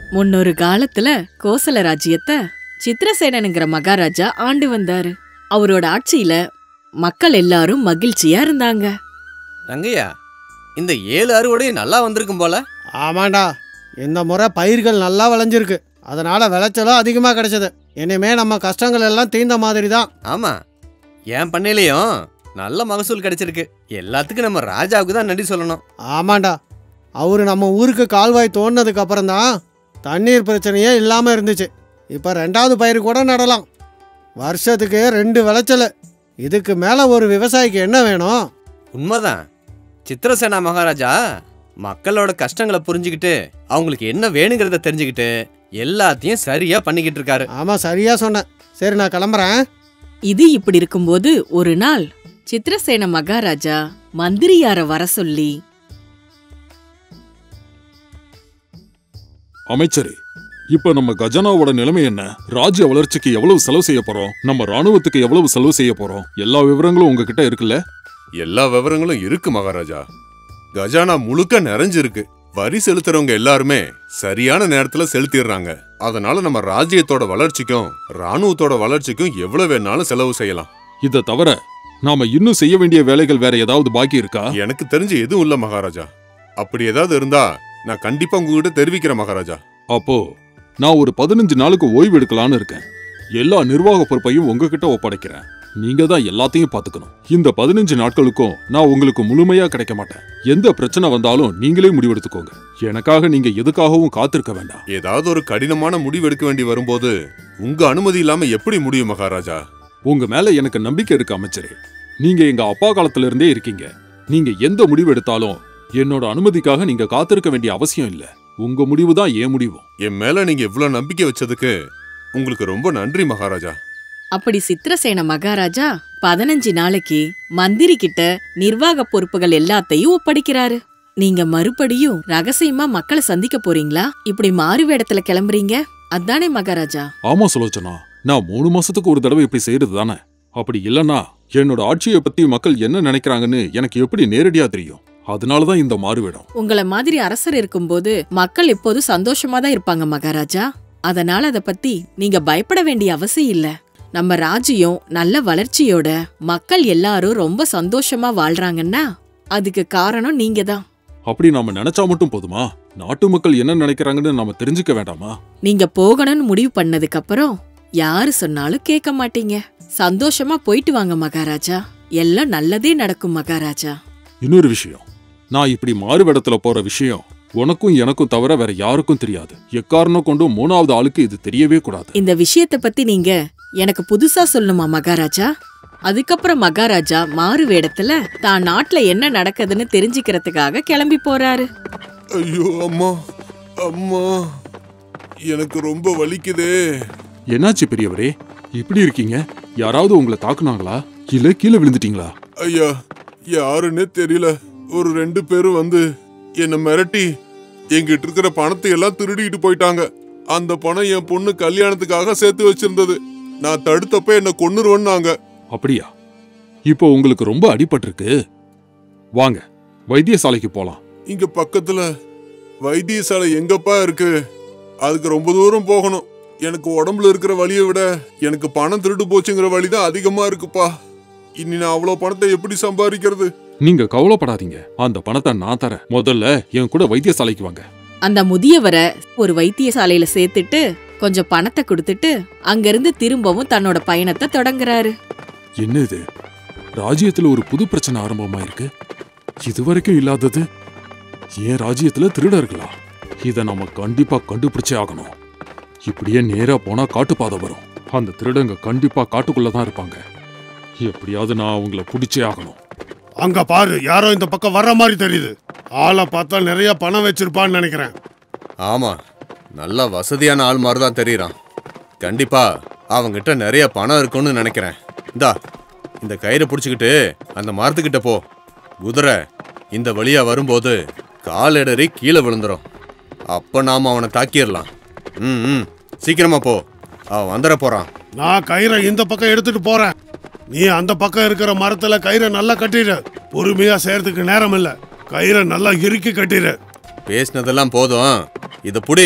முன்னொரு காலத்துல கோசல ராஜ்யத்தை சித்திரசேனனுங்கிற மகாராஜா ஆண்டு வந்தாரு அவரோட ஆட்சியில மக்கள் எல்லாரும் மகிழ்ச்சியா இருந்தாங்க ரங்கையா இந்த ஏழு அறுவடையும் நல்லா வந்திருக்கும் போல ஆமாண்டா இந்த முறை பயிர்கள் நல்லா விளைஞ்சிருக்கு அதனால விளைச்சலும் அதிகமாக கிடைச்சது இனிமே நம்ம கஷ்டங்கள் எல்லாம் தீர்ந்த மாதிரி தான் ஆமா என் பண்ணையிலையும் நல்ல மகசூல் கிடைச்சிருக்கு எல்லாத்துக்கும் நம்ம ராஜாவுக்கு தான் நன்றி சொல்லணும் ஆமாண்டா அவரு நம்ம ஊருக்கு கால்வாய் தோண்டினதுக்கு அப்புறம் தான் தண்ணீர் பிரச்சனையே இல்லாமல் இருந்துச்சு இப்போ ரெண்டாவது பயிர் கூட நடலாம் வருஷத்துக்கு ரெண்டு விளைச்சல் இதுக்கு மேலே ஒரு விவசாயிக்கு என்ன வேணும் உண்மைதான் சித்திரசேனா மகாராஜா மக்களோட கஷ்டங்களை புரிஞ்சுக்கிட்டு அவங்களுக்கு என்ன வேணுங்கிறத தெரிஞ்சுக்கிட்டு எல்லாத்தையும் சரியா பண்ணிக்கிட்டு இருக்காரு ஆமாம் சரியாக சொன்னேன் சரி நான் கிளம்புறேன் இது இப்படி இருக்கும்போது ஒரு நாள் சித்திரசேன மகாராஜா மந்திரியார வர சொல்லி அமைச்சரே இப்ப நம்ம கஜானாவோட நிலைமை என்ன ராஜ்ய வளர்ச்சிக்கு எவ்வளவு செலவு செய்ய போறோம் நம்ம ராணுவத்துக்கு எவ்வளவு செலவு செய்ய போறோம் எல்லா விவரங்களும் உங்ககிட்ட இருக்குல்ல எல்லா விவரங்களும் இருக்கு மகாராஜா கஜானா முழுக்க நிறைஞ்சிருக்கு வரி செலுத்துறவங்க எல்லாருமே சரியான நேரத்துல செலுத்திடுறாங்க அதனால நம்ம ராஜ்யத்தோட வளர்ச்சிக்கும் ராணுவத்தோட வளர்ச்சிக்கும் எவ்வளவு வேணாலும் செலவு செய்யலாம் இத தவிர நாம இன்னும் செய்ய வேண்டிய வேலைகள் வேற ஏதாவது பாக்கி இருக்கா எனக்கு தெரிஞ்சு எதுவும் இல்ல மகாராஜா அப்படி ஏதாவது இருந்தா நான் கண்டிப்பா உங்ககிட்ட தெரிவிக்கிறேன் மகாராஜா அப்போ நான் ஒரு பதினஞ்சு நாளுக்கு ஓய்வு எடுக்கலான்னு இருக்கேன் எல்லா நிர்வாக பொறுப்பையும் உங்ககிட்ட ஒப்படைக்கிறேன் நீங்க தான் எல்லாத்தையும் பாத்துக்கணும் இந்த பதினஞ்சு நாட்களுக்கும் நான் உங்களுக்கு முழுமையா கிடைக்க மாட்டேன் எந்த பிரச்சனை வந்தாலும் நீங்களே முடிவெடுத்துக்கோங்க எனக்காக நீங்க எதுக்காகவும் காத்திருக்க வேண்டாம் ஏதாவது ஒரு கடினமான முடிவு எடுக்க வேண்டி வரும்போது உங்க அனுமதி இல்லாம எப்படி முடியும் மகாராஜா உங்க மேல எனக்கு நம்பிக்கை இருக்கு அமைச்சரே நீங்க எங்க அப்பா காலத்துல இருந்தே இருக்கீங்க நீங்க எந்த முடிவு எடுத்தாலும் என்னோட அனுமதிக்காக நீங்க காத்திருக்க வேண்டிய அவசியம் இல்ல உங்க முடிவு தான் என் முடிவும் என் மேல நீங்க இவ்வளவு நம்பிக்கை வச்சதுக்கு உங்களுக்கு ரொம்ப நன்றி மகாராஜா அப்படி சித்திரசேன மகாராஜா பதினஞ்சு நாளைக்கு மந்திரி கிட்ட நிர்வாக பொறுப்புகள் எல்லாத்தையும் ஒப்படைக்கிறாரு நீங்க மறுபடியும் ரகசியமா மக்களை சந்திக்க போறீங்களா இப்படி மாறு வேடத்துல கிளம்புறீங்க அதானே மகாராஜா ஆமா சுலோச்சனா நான் மூணு மாசத்துக்கு ஒரு தடவை இப்படி செய்யறது தானே அப்படி இல்லனா என்னோட ஆட்சியை பத்தி மக்கள் என்ன நினைக்கிறாங்கன்னு எனக்கு எப்படி நேரடியா தெரியும் அதனாலதான் இந்த மாறுவேடம் உங்கள மாதிரி அரசர் இருக்கும்போது மக்கள் எப்போதும் சந்தோஷமா தான் இருப்பாங்க மகாராஜா அதனால அத பத்தி நீங்க பயப்பட வேண்டிய அவசியம் இல்ல நம்ம ராஜ்யம் நல்ல வளர்ச்சியோட மக்கள் எல்லாரும் ரொம்ப சந்தோஷமா வாழ்றாங்கன்னா அதுக்கு காரணம் நீங்க தான் அப்படி நாம நினைச்சா மட்டும் போதுமா நாட்டு மக்கள் என்ன நினைக்கிறாங்கன்னு நாம தெரிஞ்சுக்க வேண்டாமா நீங்க போகணும்னு முடிவு பண்ணதுக்கு அப்புறம் யாரு சொன்னாலும் கேட்க மாட்டீங்க சந்தோஷமா போயிட்டு வாங்க மகாராஜா எல்லாம் நல்லதே நடக்கும் மகாராஜா இன்னொரு விஷயம் நான் இப்படி மாறுவேடத்துல போற விஷயம் உனக்கும் எனக்கும் தவிர வேற யாருக்கும் தெரியாது எக்காரணம் கொண்டும் மூணாவது ஆளுக்கு இது தெரியவே கூடாது இந்த விஷயத்த பத்தி நீங்க எனக்கு புதுசா சொல்லணுமா மகாராஜா அதுக்கப்புறம் மகாராஜா மாறு வேடத்துல தான் நாட்டுல என்ன நடக்குதுன்னு தெரிஞ்சுக்கிறதுக்காக கிளம்பி போறாரு ஐயோ அம்மா அம்மா எனக்கு ரொம்ப வலிக்குதே என்னாச்சு பெரியவரே இப்படி இருக்கீங்க யாராவது உங்களை தாக்குனாங்களா இல்ல கீழே விழுந்துட்டீங்களா ஐயா யாருன்னே தெரியல ஒரு ரெண்டு பேரும் வந்து என்னை மிரட்டி எங்கிட்ட இருக்கிற பணத்தை எல்லாம் திருடிட்டு போயிட்டாங்க அந்த பணம் என் பொண்ணு கல்யாணத்துக்காக சேர்த்து வச்சிருந்தது நான் தடுத்தப்ப என்ன கொன்னுருவன்னாங்க அப்படியா இப்போ உங்களுக்கு ரொம்ப அடிபட்டிருக்கு வாங்க வைத்தியசாலைக்கு போலாம் இங்க பக்கத்துல வைத்தியசாலை எங்கப்பா இருக்கு அதுக்கு ரொம்ப தூரம் போகணும் எனக்கு உடம்புல இருக்கிற வலியை விட எனக்கு பணம் திருட்டு போச்சுங்கிற வலி தான் அதிகமா இருக்குப்பா இனி நான் அவ்வளவு பணத்தை எப்படி சம்பாதிக்கிறது நீங்க கவலைப்படாதீங்க அந்த பணத்தை நான் தரேன் முதல்ல என் கூட வைத்தியசாலைக்கு வாங்க அந்த முதியவரை ஒரு வைத்தியசாலையில சேர்த்துட்டு கொஞ்சம் பணத்தை கொடுத்துட்டு அங்கிருந்து திரும்பவும் தன்னோட பயணத்தை தொடங்குறாரு என்ன இது ராஜ்யத்துல ஒரு புது பிரச்சனை ஆரம்பமாயிருக்கு இதுவரைக்கும் இல்லாதது ஏன் ராஜ்யத்துல திருடர்களா இத நாம கண்டிப்பா கண்டுபிடிச்சே ஆகணும் இப்படியே நேரா போனா காட்டுப்பாதை வரும் அந்த திருடங்க கண்டிப்பா காட்டுக்குள்ள தான் இருப்பாங்க எப்படியாவது நான் அவங்கள பிடிச்சே ஆகணும் அங்க பாரு யாரோ இந்த பக்கம் வர்ற மாதிரி தெரியுது ஆளை பார்த்தா நிறைய பணம் வச்சிருப்பான்னு நினைக்கிறேன் ஆமா நல்ல வசதியான ஆள் மாதிரி தான் தெரியறான் கண்டிப்பா அவங்கிட்ட நிறைய பணம் இருக்கும்னு நினைக்கிறேன் இந்தா இந்த கயிறை பிடிச்சிக்கிட்டு அந்த மரத்துக்கிட்ட போ குதிரை இந்த வழியா வரும்போது கால் இடறி கீழே விழுந்துரும் அப்ப நாம அவனை தாக்கிடலாம் ம் ம் சீக்கிரமா போ அவன் வந்துட போறான் நான் கயிறை இந்த பக்கம் எடுத்துட்டு போறேன் நீ அந்த பக்கம் இருக்கிற மரத்துல கயிறை நல்லா கட்டிடு பொறுமையா செய்யறதுக்கு நேரம் இல்ல கயிறை நல்லா இறுக்கி கட்டிடு பேசினதெல்லாம் போதும் இதை புடி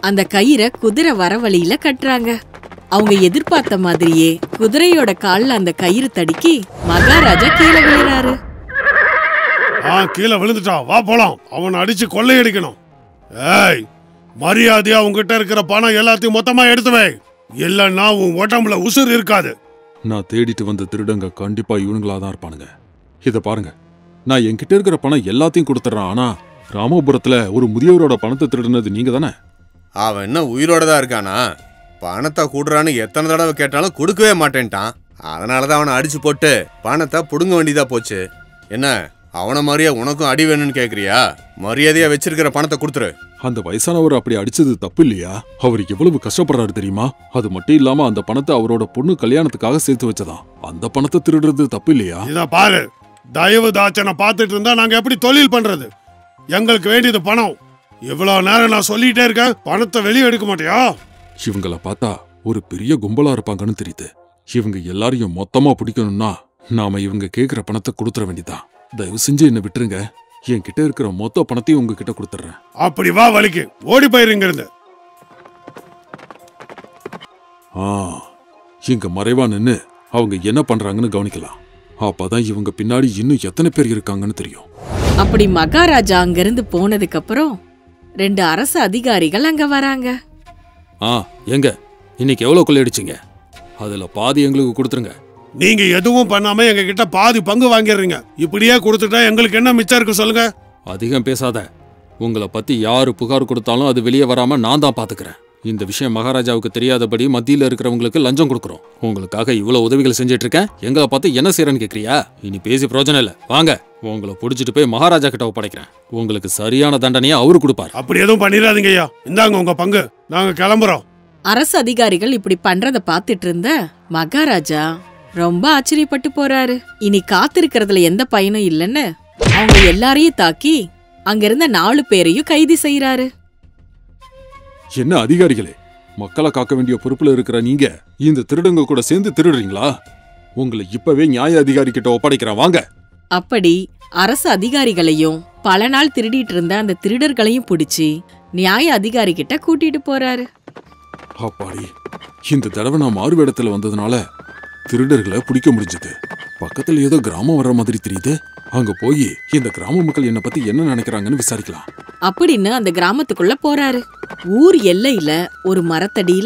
அந்த கயிறை குதிரை வர வழியில கட்டுறாங்க அவங்க எதிர்பார்த்த மாதிரியே குதிரையோட கால்ல அந்த கயிறு தடுக்கி மகாராஜா கீழே விழுறாரு ஆ கீழே விழுந்துட்டான் வா போலாம் அவனை அடிச்சு கொள்ளையடிக்கணும் ஏய் மரியாதையா உன்கிட்ட இருக்கிற பணம் எல்லாத்தையும் மொத்தமா எடுத்து வை இல்லைன்னா உன் உடம்புல உசுர் இருக்காது நான் தேடிட்டு வந்த திருடங்க கண்டிப்பா இவனுங்களா தான் இருப்பானுங்க இத பாருங்க நான் என்கிட்ட இருக்கிற பணம் எல்லாத்தையும் கொடுத்துட்றேன் ஆனா ராமபுரத்துல ஒரு முதியவரோட பணத்தை திருடுனது நீங்க தானே அவன் என்ன உயிரோட தான் இருக்கானா பணத்தை கூடுறான்னு எத்தனை தடவை கேட்டாலும் கொடுக்கவே மாட்டேன்ட்டான் அதனால தான் அவனை அடிச்சு போட்டு பணத்தை புடுங்க வேண்டியதா போச்சு என்ன அவனை மாதிரியே உனக்கும் அடி வேணும்னு கேக்குறியா மரியாதையா வச்சிருக்கிற பணத்தை கொடுத்துரு அந்த வயசானவர் அப்படி அடிச்சது தப்பு இல்லையா அவர் எவ்வளவு கஷ்டப்படுறாரு தெரியுமா அது மட்டும் இல்லாம அந்த பணத்தை அவரோட பொண்ணு கல்யாணத்துக்காக சேர்த்து வச்சதாம் அந்த பணத்தை திருடுறது தப்பு இல்லையா இத பாரு தயவு தாச்சனை பார்த்துட்டு இருந்தா நாங்க எப்படி தொழில் பண்றது எங்களுக்கு வேண்டியது பணம் இவ்வளவு நேரம் நான் சொல்லிட்டே இருக்கேன் பணத்தை வெளியே எடுக்க மாட்டியா இவங்கள பார்த்தா ஒரு பெரிய கும்பலா இருப்பாங்கன்னு தெரியுது இவங்க எல்லாரையும் மொத்தமா பிடிக்கணும்னா நாம இவங்க கேக்குற பணத்தை கொடுத்துற வேண்டியதான் தயவு செஞ்சு என்ன விட்டுருங்க என்கிட்ட இருக்கிற மொத்த பணத்தையும் உங்ககிட்ட கொடுத்துட்றேன் அப்படி வா வலிக்கு ஓடி போயிருங்க இருந்து ஆ இங்க மறைவா நின்னு அவங்க என்ன பண்றாங்கன்னு கவனிக்கலாம் அப்பதான் இவங்க பின்னாடி இன்னும் எத்தனை பேர் இருக்காங்கன்னு தெரியும் அப்படி மகாராஜா அங்கிருந்து போனதுக்கு அப்புறம் ரெண்டு அரசு அதிகாரிகள் அங்க வராங்க ஆ எங்க இன்னைக்கு எவ்வளவு கொள்ளையடிச்சீங்க அதுல பாதி எங்களுக்கு கொடுத்துருங்க நீங்க எதுவும் பண்ணாம எங்க கிட்ட பாதி பங்கு வாங்கிடுறீங்க இப்படியே கொடுத்துட்டா எங்களுக்கு என்ன மிச்சம் இருக்கு சொல்லுங்க அதிகம் பேசாத உங்களை பத்தி யாரு புகார் கொடுத்தாலும் அது வெளியே வராம நான் தான் பாத்துக்கிறேன் இந்த விஷயம் மகாராஜாவுக்கு தெரியாதபடி மத்தியில இருக்கிறவங்களுக்கு லஞ்சம் கொடுக்குறோம் உங்களுக்காக இவ்வளவு உதவிகள் செஞ்சுட்டு இருக்கேன் எங்களை பார்த்து என்ன செய்யறேன்னு கேக்குறியா இனி பேசி பிரயோஜனம் இல்ல வாங்க உங்களை புடிச்சிட்டு போய் மகாராஜா கிட்ட ஒப்படைக்கிறேன் உங்களுக்கு சரியான தண்டனையை அவரு கொடுப்பார் அப்படி எதுவும் பண்ணிடாதீங்க ஐயா இந்தாங்க உங்க பங்கு நாங்க கிளம்புறோம் அரசு அதிகாரிகள் இப்படி பண்றத பாத்துட்டு இருந்த மகாராஜா ரொம்ப ஆச்சரியப்பட்டு போறாரு இனி காத்திருக்கிறதுல எந்த பயனும் இல்லைன்னு அவங்க எல்லாரையும் தாக்கி அங்கிருந்த நாலு பேரையும் கைது செய்யறாரு என்ன அதிகாரிகளே மக்களை காக்க வேண்டிய பொறுப்புல இருக்கிற நீங்க இந்த திருடங்க கூட சேர்ந்து திருடுறீங்களா உங்களை இப்பவே நியாய அதிகாரி கிட்ட ஒப்படைக்கிறேன் வாங்க அப்படி அரசு அதிகாரிகளையும் பல நாள் திருடிட்டு இருந்த அந்த திருடர்களையும் பிடிச்சி நியாய அதிகாரி கிட்ட கூட்டிட்டு போறாரு அப்பாடி இந்த தடவை நான் மாறு வேடத்துல வந்ததுனால திருடர்களை பிடிக்க முடிஞ்சது பக்கத்துல ஏதோ கிராமம் வர்ற மாதிரி தெரியுது அங்க போய் இந்த கிராம மக்கள் என்ன பத்தி என்ன நினைக்கிறாங்கன்னு விசாரிக்கலாம் அப்படின்னு அந்த கிராமத்துக்குள்ள போறாரு ஊர் எல்லையில ஒரு மரத்தடியில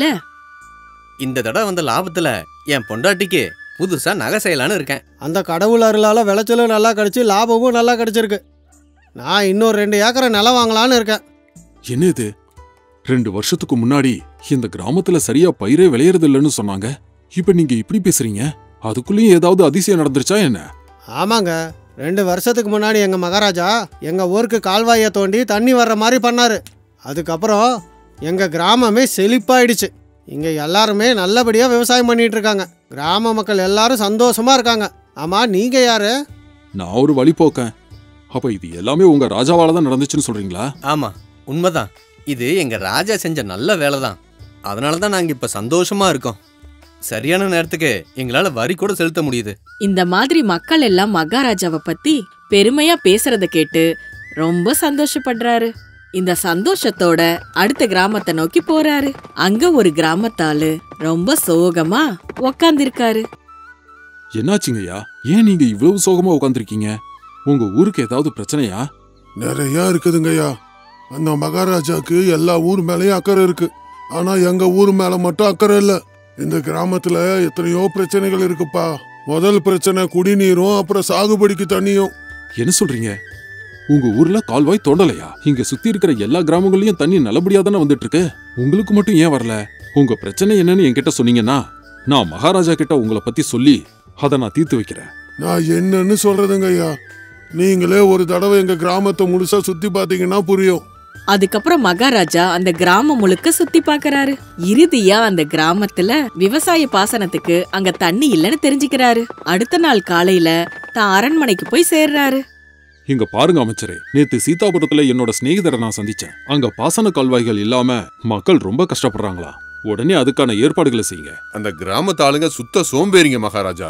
இந்த தடவை வந்த லாபத்துல என் பொண்டாட்டிக்கு புதுசா நகை செய்யலான்னு இருக்கேன் அந்த கடவுள் அருளால விளைச்சலும் நல்லா கிடைச்சி லாபமும் நல்லா கிடைச்சிருக்கு நான் இன்னும் ரெண்டு ஏக்கரை நிலம் வாங்கலான்னு இருக்கேன் என்ன இது ரெண்டு வருஷத்துக்கு முன்னாடி இந்த கிராமத்துல சரியா பயிரே விளையறது இல்லைன்னு சொன்னாங்க இப்ப நீங்க இப்படி பேசுறீங்க அதுக்குள்ளேயும் ஏதாவது அதிசயம் நடந்துருச்சா என்ன ஆமாங்க ரெண்டு வருஷத்துக்கு முன்னாடி எங்கள் மகாராஜா எங்கள் ஊருக்கு கால்வாயை தோண்டி தண்ணி வர்ற மாதிரி பண்ணார் அதுக்கப்புறம் எங்கள் கிராமமே செழிப்பாயிடுச்சு இங்கே எல்லாருமே நல்லபடியாக விவசாயம் பண்ணிட்டு இருக்காங்க கிராம மக்கள் எல்லாரும் சந்தோஷமா இருக்காங்க ஆமாம் நீங்கள் யாரு நான் ஒரு வழிபோக்கேன் அப்ப இது எல்லாமே உங்க ராஜாவால தான் நடந்துச்சுன்னு சொல்றீங்களா ஆமா உண்மைதான் இது எங்க ராஜா செஞ்ச நல்ல வேலை தான் அதனால தான் நாங்க இப்ப சந்தோஷமா இருக்கோம் சரியான நேரத்துக்கு எங்களால வரி கூட செலுத்த முடியுது இந்த மாதிரி மக்கள் எல்லாம் மகாராஜாவை பத்தி பெருமையா பேசுறத கேட்டு ரொம்ப சந்தோஷப்படுறாரு இந்த சந்தோஷத்தோட அடுத்த கிராமத்தை நோக்கி போறாரு அங்க ஒரு கிராமத்தாளு ரொம்ப சோகமா உக்காந்துருக்காரு என்னாச்சுங்கய்யா ஏன் நீங்க இவ்வளவு சோகமா உட்காந்துருக்கீங்க உங்க ஊருக்கு ஏதாவது பிரச்சனையா நிறைய இருக்குதுங்கய்யா அந்த மகாராஜாக்கு எல்லா ஊர் மேலயும் அக்கறை இருக்கு ஆனா எங்க ஊர் மேல மட்டும் அக்கறை இல்ல இந்த கிராமத்துல எத்தனையோ பிரச்சனைகள் இருக்குப்பா முதல் பிரச்சனை குடிநீரும் அப்புறம் சாகுபடிக்கு தண்ணியும் என்ன சொல்றீங்க உங்க ஊர்ல கால்வாய் தோண்டலையா இங்க சுத்தி இருக்கிற எல்லா கிராமங்களையும் தண்ணி நல்லபடியா தானே வந்துட்டு இருக்கு உங்களுக்கு மட்டும் ஏன் வரல உங்க பிரச்சனை என்னன்னு என்கிட்ட சொன்னீங்கன்னா நான் மகாராஜா கிட்ட உங்களை பத்தி சொல்லி அதை நான் தீர்த்து வைக்கிறேன் நான் என்னன்னு சொல்றதுங்க ஐயா நீங்களே ஒரு தடவை எங்க கிராமத்தை முழுசா சுத்தி பாத்தீங்கன்னா புரியும் அதுக்கப்புறம் மகாராஜா அந்த கிராமம் முழுக்க சுத்தி பார்க்கறாரு இறுதியா அந்த கிராமத்துல விவசாய பாசனத்துக்கு அங்க தண்ணி இல்லைன்னு தெரிஞ்சுக்கிறாரு அடுத்த நாள் காலையில தான் அரண்மனைக்கு போய் சேர்றாரு இங்க பாருங்க அமைச்சரே நேத்து சீதாபுரத்துல என்னோட சிநேகிதரை நான் சந்திச்சேன் அங்க பாசன கால்வாய்கள் இல்லாம மக்கள் ரொம்ப கஷ்டப்படுறாங்களா உடனே அதுக்கான ஏற்பாடுகளை செய்யுங்க அந்த கிராமத்து ஆளுங்க சுத்த சோம்பேறிங்க மகாராஜா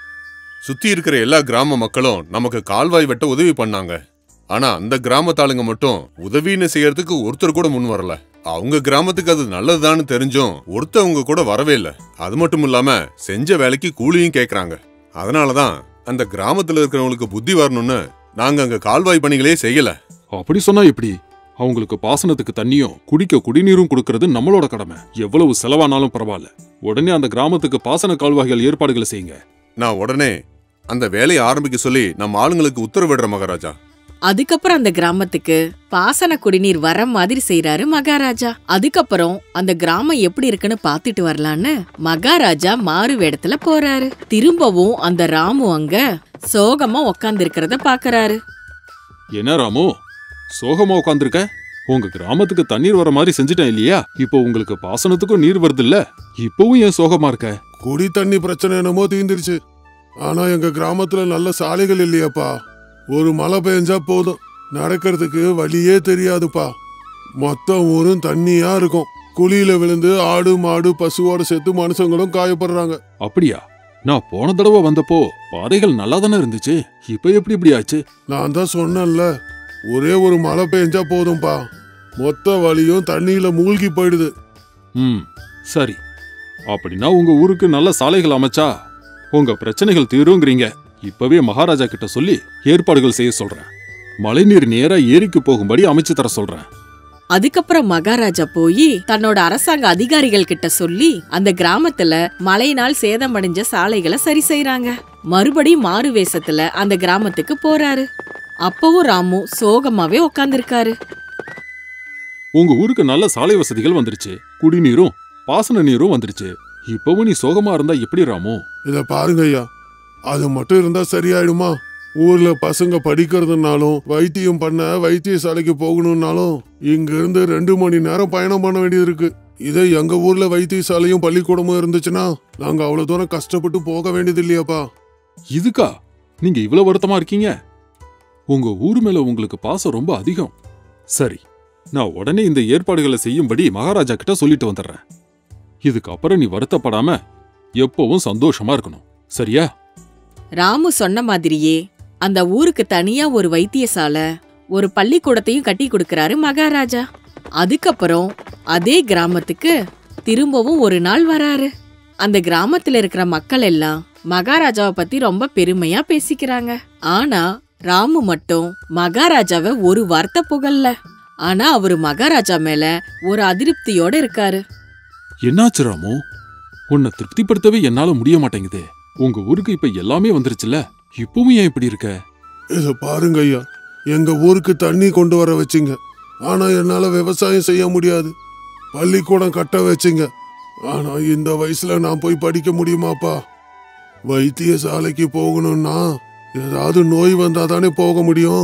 சுத்தி இருக்கிற எல்லா கிராம மக்களும் நமக்கு கால்வாய் வெட்ட உதவி பண்ணாங்க ஆனா அந்த கிராமத்து ஆளுங்க மட்டும் உதவின்னு செய்யறதுக்கு ஒருத்தர் கூட முன் வரல அவங்க கிராமத்துக்கு அது நல்லதுதான்னு தெரிஞ்சும் ஒருத்தவங்க கூட வரவே இல்ல அது மட்டும் இல்லாம செஞ்ச வேலைக்கு கூலியும் கேக்குறாங்க அதனாலதான் அந்த கிராமத்துல இருக்கிறவங்களுக்கு புத்தி வரணும்னு நாங்க அங்க கால்வாய் பணிகளே செய்யல அப்படி சொன்னா எப்படி அவங்களுக்கு பாசனத்துக்கு தண்ணியும் குடிக்க குடிநீரும் கொடுக்கறது நம்மளோட கடமை எவ்வளவு செலவானாலும் பரவாயில்ல உடனே அந்த கிராமத்துக்கு பாசன கால்வாய்கள் ஏற்பாடுகளை செய்யுங்க நான் உடனே அந்த வேலையை ஆரம்பிக்க சொல்லி நம்ம ஆளுங்களுக்கு உத்தரவிடுறேன் மகாராஜா அதுக்கப்புறம் அந்த கிராமத்துக்கு பாசன குடிநீர் வர மாதிரி செய்றாரு மகாராஜா அதுக்கப்புறம் அந்த கிராமம் எப்படி இருக்குன்னு பாத்துட்டு வரலான்னு மகாராஜா மாறு வேடத்துல போறாரு திரும்பவும் அந்த ராமு அங்க சோகமா உக்காந்து இருக்கிறத பாக்குறாரு என்ன ராமு சோகமா உட்காந்துருக்க உங்க கிராமத்துக்கு தண்ணீர் வர மாதிரி செஞ்சுட்டேன் இல்லையா இப்போ உங்களுக்கு பாசனத்துக்கும் நீர் வருது இல்ல இப்பவும் ஏன் சோகமா இருக்க குடி தண்ணி பிரச்சனை என்னமோ தீந்துருச்சு ஆனா எங்க கிராமத்துல நல்ல சாலைகள் இல்லையாப்பா ஒரு மழை பெஞ்சா போதும் நடக்கிறதுக்கு வழியே தெரியாதுப்பா மொத்த ஊரும் தண்ணியா இருக்கும் குழியில விழுந்து ஆடு மாடு பசுவோட சேர்த்து மனுஷங்களும் காயப்படுறாங்க அப்படியா நான் போன தடவை வந்தப்போ பாதைகள் நல்லா தானே இருந்துச்சு இப்ப எப்படி இப்படி ஆச்சு நான் தான் சொன்னேன்ல ஒரே ஒரு மழை பெஞ்சா போதும்பா மொத்த வழியும் தண்ணியில மூழ்கி போயிடுது ம் சரி அப்படின்னா உங்க ஊருக்கு நல்ல சாலைகள் அமைச்சா உங்க பிரச்சனைகள் தீருங்கிறீங்க இப்பவே மகாராஜா கிட்ட சொல்லி ஏற்பாடுகள் செய்ய சொல்றேன் மழைநீர் நேரா ஏரிக்கு போகும்படி அமைச்சு தர சொல்றேன் அதுக்கப்புறம் மகாராஜா போய் தன்னோட அரசாங்க அதிகாரிகள் கிட்ட சொல்லி அந்த கிராமத்துல மழையினால் சேதமடைஞ்ச சாலைகளை சரி செய்றாங்க மறுபடியும் மாறு வேஷத்துல அந்த கிராமத்துக்கு போறாரு அப்பவும் ராமு சோகமாவே உக்காந்துருக்காரு உங்க ஊருக்கு நல்ல சாலை வசதிகள் வந்துருச்சு குடிநீரும் பாசன நீரும் வந்துருச்சு இப்பவும் நீ சோகமா இருந்தா எப்படி ராமு இத பாருங்க ஐயா அது மட்டும் இருந்தா சரியாயிடுமா ஊர்ல பசங்க படிக்கிறதுனாலும் வைத்தியம் பண்ண வைத்தியசாலைக்கு போகணும்னாலும் இங்க இருந்து ரெண்டு மணி நேரம் பயணம் பண்ண வேண்டியது இருக்கு இதே எங்க ஊர்ல வைத்தியசாலையும் பள்ளிக்கூடமும் இருந்துச்சுன்னா நாங்க அவ்வளவு தூரம் கஷ்டப்பட்டு போக வேண்டியது இல்லையாப்பா இதுக்கா நீங்க இவ்வளவு வருத்தமா இருக்கீங்க உங்க ஊர் மேல உங்களுக்கு பாசம் ரொம்ப அதிகம் சரி நான் உடனே இந்த ஏற்பாடுகளை செய்யும்படி மகாராஜா கிட்ட சொல்லிட்டு வந்துடுறேன் இதுக்கப்புறம் நீ வருத்தப்படாம எப்பவும் சந்தோஷமா இருக்கணும் சரியா ராமு சொன்ன மாதிரியே அந்த ஊருக்கு தனியா ஒரு வைத்தியசாலை ஒரு பள்ளிக்கூடத்தையும் கட்டி கொடுக்கறாரு மகாராஜா அதுக்கப்புறம் அதே கிராமத்துக்கு திரும்பவும் ஒரு நாள் வராரு அந்த கிராமத்துல இருக்கிற மக்கள் எல்லாம் மகாராஜாவை பத்தி ரொம்ப பெருமையா பேசிக்கிறாங்க ஆனா ராமு மட்டும் மகாராஜாவை ஒரு வார்த்தை புகழல ஆனா அவரு மகாராஜா மேல ஒரு அதிருப்தியோட இருக்காரு என்னாச்சு ராமு உன்னை திருப்திப்படுத்தவே என்னால முடிய மாட்டேங்குதே உங்க ஊருக்கு இப்ப எல்லாமே வந்துருச்சுல இப்பவும் ஏன் இப்படி இருக்க இத பாருங்க ஐயா எங்க ஊருக்கு தண்ணி கொண்டு வர வச்சிங்க ஆனா என்னால விவசாயம் செய்ய முடியாது பள்ளிக்கூடம் கட்ட வச்சிங்க ஆனா இந்த வயசுல நான் போய் படிக்க முடியுமாப்பா வைத்தியசாலைக்கு போகணும்னா ஏதாவது நோய் வந்தா தானே போக முடியும்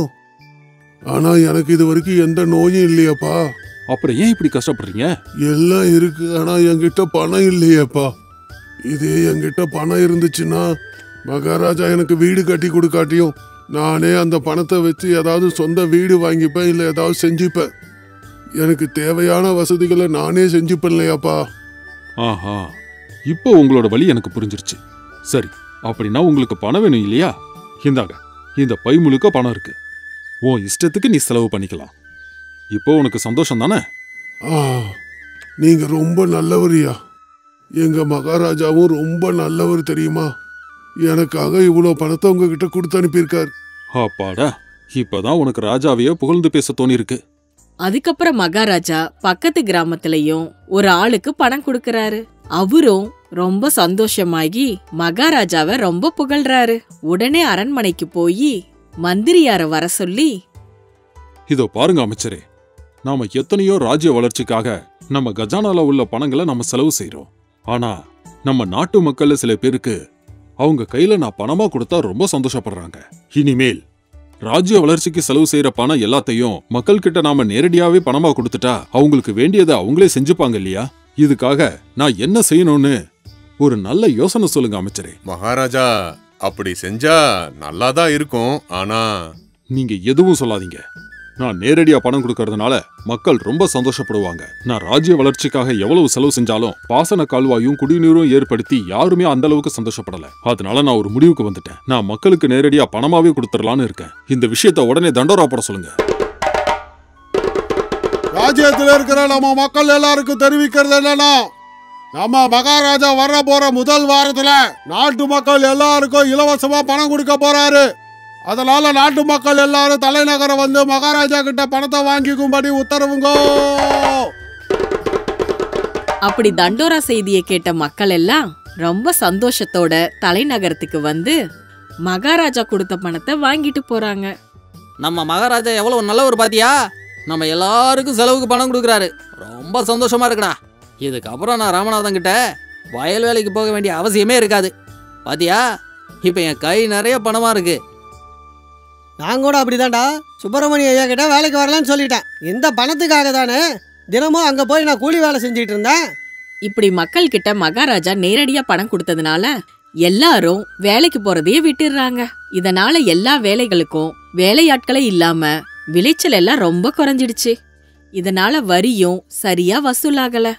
ஆனா எனக்கு இது வரைக்கும் எந்த நோயும் இல்லையாப்பா அப்புறம் ஏன் இப்படி கஷ்டப்படுறீங்க எல்லாம் இருக்கு ஆனா என்கிட்ட பணம் இல்லையேப்பா இதே என்கிட்ட பணம் இருந்துச்சுன்னா மகாராஜா எனக்கு வீடு கட்டி கொடுக்காட்டியும் நானே அந்த பணத்தை வச்சு ஏதாவது சொந்த வீடு வாங்கிப்பேன் இல்லை ஏதாவது செஞ்சுப்பேன் எனக்கு தேவையான வசதிகளை நானே செஞ்சுப்பேன் இல்லையாப்பா ஆஹா இப்போ உங்களோட வழி எனக்கு புரிஞ்சிருச்சு சரி அப்படின்னா உங்களுக்கு பணம் வேணும் இல்லையா இந்தாங்க இந்த பை முழுக்க பணம் இருக்கு உன் இஷ்டத்துக்கு நீ செலவு பண்ணிக்கலாம் இப்போ உனக்கு சந்தோஷம் தானே ஆ நீங்க ரொம்ப நல்லவரியா எங்க மகாராஜாவும் ரொம்ப நல்லவர் தெரியுமா எனக்காக இவ்வளோ பணத்தை உங்ககிட்ட கொடுத்து அனுப்பியிருக்காரு அப்பாடா இப்பதான் உனக்கு ராஜாவையே புகழ்ந்து பேச தோணிருக்கு அதுக்கப்புறம் மகாராஜா பக்கத்து கிராமத்திலயும் ஒரு ஆளுக்கு பணம் கொடுக்கறாரு அவரும் ரொம்ப சந்தோஷமாகி மகாராஜாவை ரொம்ப புகழ்றாரு உடனே அரண்மனைக்கு போய் மந்திரியார வர சொல்லி இதோ பாருங்க அமைச்சரே நாம எத்தனையோ ராஜ்ய வளர்ச்சிக்காக நம்ம கஜானால உள்ள பணங்களை நம்ம செலவு செய்றோம் ஆனா நம்ம நாட்டு மக்கள்ல சில பேருக்கு அவங்க கையில நான் பணமா கொடுத்தா ரொம்ப சந்தோஷப்படுறாங்க இனிமேல் ராஜ்ய வளர்ச்சிக்கு செலவு செய்யற பணம் எல்லாத்தையும் மக்கள் கிட்ட நாம நேரடியாவே பணமா கொடுத்துட்டா அவங்களுக்கு வேண்டியதை அவங்களே செஞ்சுப்பாங்க இல்லையா இதுக்காக நான் என்ன செய்யணும்னு ஒரு நல்ல யோசனை சொல்லுங்க அமைச்சரே மகாராஜா அப்படி செஞ்சா நல்லா தான் இருக்கும் ஆனா நீங்க எதுவும் சொல்லாதீங்க நான் நேரடியா பணம் கொடுக்கறதுனால மக்கள் ரொம்ப சந்தோஷப்படுவாங்க நான் ராஜ்ய வளர்ச்சிக்காக எவ்வளவு செலவு செஞ்சாலும் பாசன கால்வாயும் குடிநீரும் ஏற்படுத்தி யாருமே அந்த அளவுக்கு சந்தோஷப்படல அதனால நான் ஒரு முடிவுக்கு வந்துட்டேன் நான் மக்களுக்கு நேரடியா பணமாவே கொடுத்துடலான்னு இருக்கேன் இந்த விஷயத்த உடனே தண்டோரா போட சொல்லுங்க ராஜ்யத்தில் இருக்கிற நம்ம மக்கள் எல்லாருக்கும் தெரிவிக்கிறது என்னன்னா நம்ம மகாராஜா வர போற முதல் வாரத்துல நாட்டு மக்கள் எல்லாருக்கும் இலவசமா பணம் கொடுக்க போறாரு அதனால நாட்டு மக்கள் எல்லாரும் தலைநகரம் வந்து மகாராஜா கிட்ட பணத்தை வாங்கிக்கும்படி உத்தரவுங்கோ அப்படி தண்டோரா செய்தியை கேட்ட மக்கள் எல்லாம் ரொம்ப சந்தோஷத்தோட தலைநகரத்துக்கு வந்து மகாராஜா கொடுத்த பணத்தை வாங்கிட்டு போறாங்க நம்ம மகாராஜா எவ்வளவு நல்லவர் பாத்தியா நம்ம எல்லாருக்கும் செலவுக்கு பணம் கொடுக்குறாரு ரொம்ப சந்தோஷமா இருக்குடா இதுக்கப்புறம் நான் ராமநாதன் கிட்ட வயல் வேலைக்கு போக வேண்டிய அவசியமே இருக்காது பாத்தியா இப்போ என் கை நிறைய பணமா இருக்கு நான் கூட அப்படிதான்டா சுப்பிரமணிய ஐயா கிட்ட வேலைக்கு வரலன்னு சொல்லிட்டேன் இந்த பணத்துக்காக தானே தினமும் அங்கே போய் நான் கூலி வேலை செஞ்சுட்டு இருந்தேன் இப்படி மக்கள் கிட்ட மகாராஜா நேரடியா பணம் கொடுத்ததுனால எல்லாரும் வேலைக்கு போறதையே விட்டுடுறாங்க இதனால எல்லா வேலைகளுக்கும் வேலையாட்களே இல்லாம விளைச்சல் எல்லாம் ரொம்ப குறைஞ்சிடுச்சு இதனால வரியும் சரியா வசூலாகல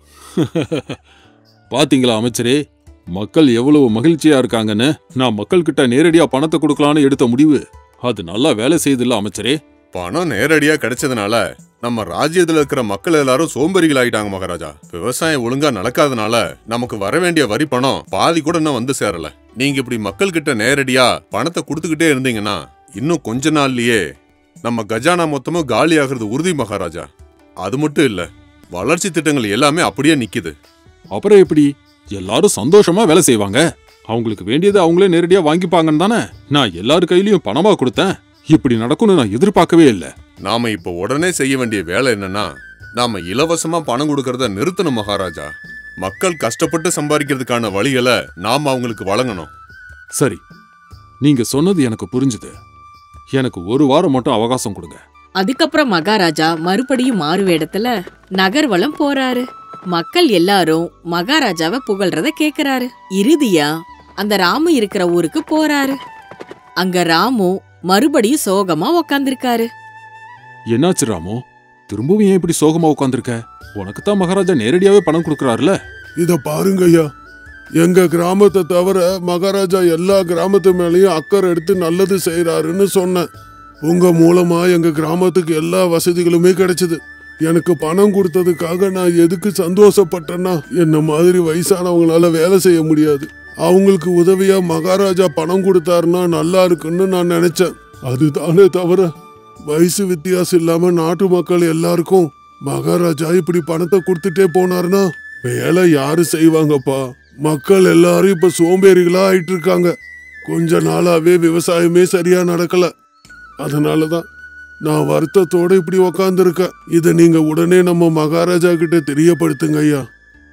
பாத்தீங்களா அமைச்சரே மக்கள் எவ்வளவு மகிழ்ச்சியா இருக்காங்கன்னு நான் மக்கள்கிட்ட நேரடியா பணத்தை கொடுக்கலான்னு எடுத்த முடிவு அது நல்லா வேலை செய்யுதுல்ல அமைச்சரே பணம் நேரடியா கிடைச்சதுனால நம்ம ராஜ்யத்துல இருக்கிற மக்கள் எல்லாரும் சோம்பேறிகள் ஆயிட்டாங்க மகாராஜா விவசாயம் ஒழுங்கா நடக்காதனால நமக்கு வர வேண்டிய வரி பணம் பாதி கூட இன்னும் வந்து சேரல நீங்க இப்படி மக்கள் கிட்ட நேரடியா பணத்தை கொடுத்துக்கிட்டே இருந்தீங்கன்னா இன்னும் கொஞ்ச நாள்லயே நம்ம கஜானா மொத்தமும் காலி ஆகுறது உறுதி மகாராஜா அது மட்டும் இல்ல வளர்ச்சி திட்டங்கள் எல்லாமே அப்படியே நிக்குது அப்புறம் எப்படி எல்லாரும் சந்தோஷமா வேலை செய்வாங்க அவங்களுக்கு வேண்டியதை அவங்களே நேரடியா வாங்கிப்பாங்கன்னு தானே நான் எல்லார் கையிலயும் பணமா கொடுத்தேன் இப்படி நடக்கும்னு நான் எதிர்பார்க்கவே இல்லை நாம இப்ப உடனே செய்ய வேண்டிய வேலை என்னன்னா நாம இலவசமா பணம் கொடுக்கறத நிறுத்தணும் மகாராஜா மக்கள் கஷ்டப்பட்டு சம்பாதிக்கிறதுக்கான வழிகளை நாம அவங்களுக்கு வழங்கணும் சரி நீங்க சொன்னது எனக்கு புரிஞ்சுது எனக்கு ஒரு வாரம் மட்டும் அவகாசம் கொடுங்க அதுக்கப்புறம் மகாராஜா மறுபடியும் மாறு வேடத்துல நகர்வலம் போறாரு மக்கள் எல்லாரும் மகாராஜாவை புகழ்றத கேக்குறாரு இறுதியா அந்த ராமு இருக்கிற ஊருக்கு போறாரு அங்க ராமு மறுபடியும் சோகமா உக்காந்துருக்காரு என்னாச்சு ராமு திரும்பவும் ஏன் இப்படி சோகமா உட்காந்துருக்க உனக்கு தான் மகாராஜா நேரடியாவே பணம் கொடுக்கறாருல இத பாருங்க ஐயா எங்க கிராமத்தை தவிர மகாராஜா எல்லா கிராமத்து மேலயும் அக்கறை எடுத்து நல்லது செய்யறாருன்னு சொன்னேன் உங்க மூலமா எங்க கிராமத்துக்கு எல்லா வசதிகளுமே கிடைச்சது எனக்கு பணம் கொடுத்ததுக்காக நான் எதுக்கு சந்தோஷப்பட்டேன்னா என்ன மாதிரி வயசானவங்களால வேலை செய்ய முடியாது அவங்களுக்கு உதவியா மகாராஜா பணம் கொடுத்தாருன்னா நல்லா இருக்குன்னு நான் நினைச்சேன் அதுதானே தவிர வயசு வித்தியாசம் இல்லாம நாட்டு மக்கள் எல்லாருக்கும் மகாராஜா இப்படி பணத்தை கொடுத்துட்டே போனாருன்னா வேலை யாரு செய்வாங்கப்பா மக்கள் எல்லாரும் இப்ப சோம்பேறிகளா ஆயிட்டு இருக்காங்க கொஞ்ச நாளாவே விவசாயமே சரியா நடக்கல அதனாலதான் நான் வருத்தத்தோட இப்படி உக்காந்துருக்கேன் இதை நீங்க உடனே நம்ம மகாராஜா கிட்ட தெரியப்படுத்துங்க ஐயா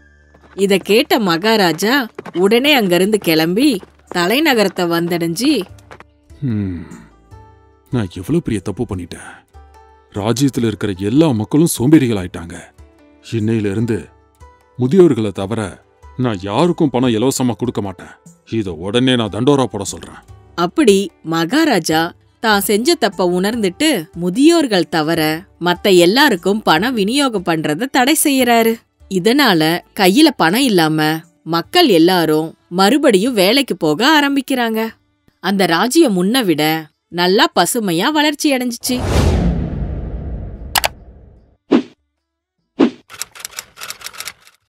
இத கேட்ட மகாராஜா உடனே அங்கிருந்து கிளம்பி தலைநகரத்தை வந்தடைஞ்சு ஹம், நான் எவ்வளவு பெரிய தப்பு பண்ணிட்டேன் ராஜ்யத்துல இருக்கிற எல்லா மக்களும் சோம்பேறிகள் ஆயிட்டாங்க இன்னையில இருந்து முதியோர்களை தவிர நான் யாருக்கும் பணம் இலவசமா கொடுக்க மாட்டேன் இத உடனே நான் தண்டோரா போட சொல்றேன் அப்படி மகாராஜா தான் செஞ்ச தப்ப உணர்ந்துட்டு முதியோர்கள் தவிர மத்த எல்லாருக்கும் பணம் விநியோகம் பண்றத தடை செய்யறாரு இதனால கையில பணம் இல்லாம மக்கள் எல்லாரும் மறுபடியும் வேலைக்கு போக ஆரம்பிக்கிறாங்க அந்த ராஜ்யம் முன்ன விட நல்லா பசுமையா வளர்ச்சி அடைஞ்சிச்சு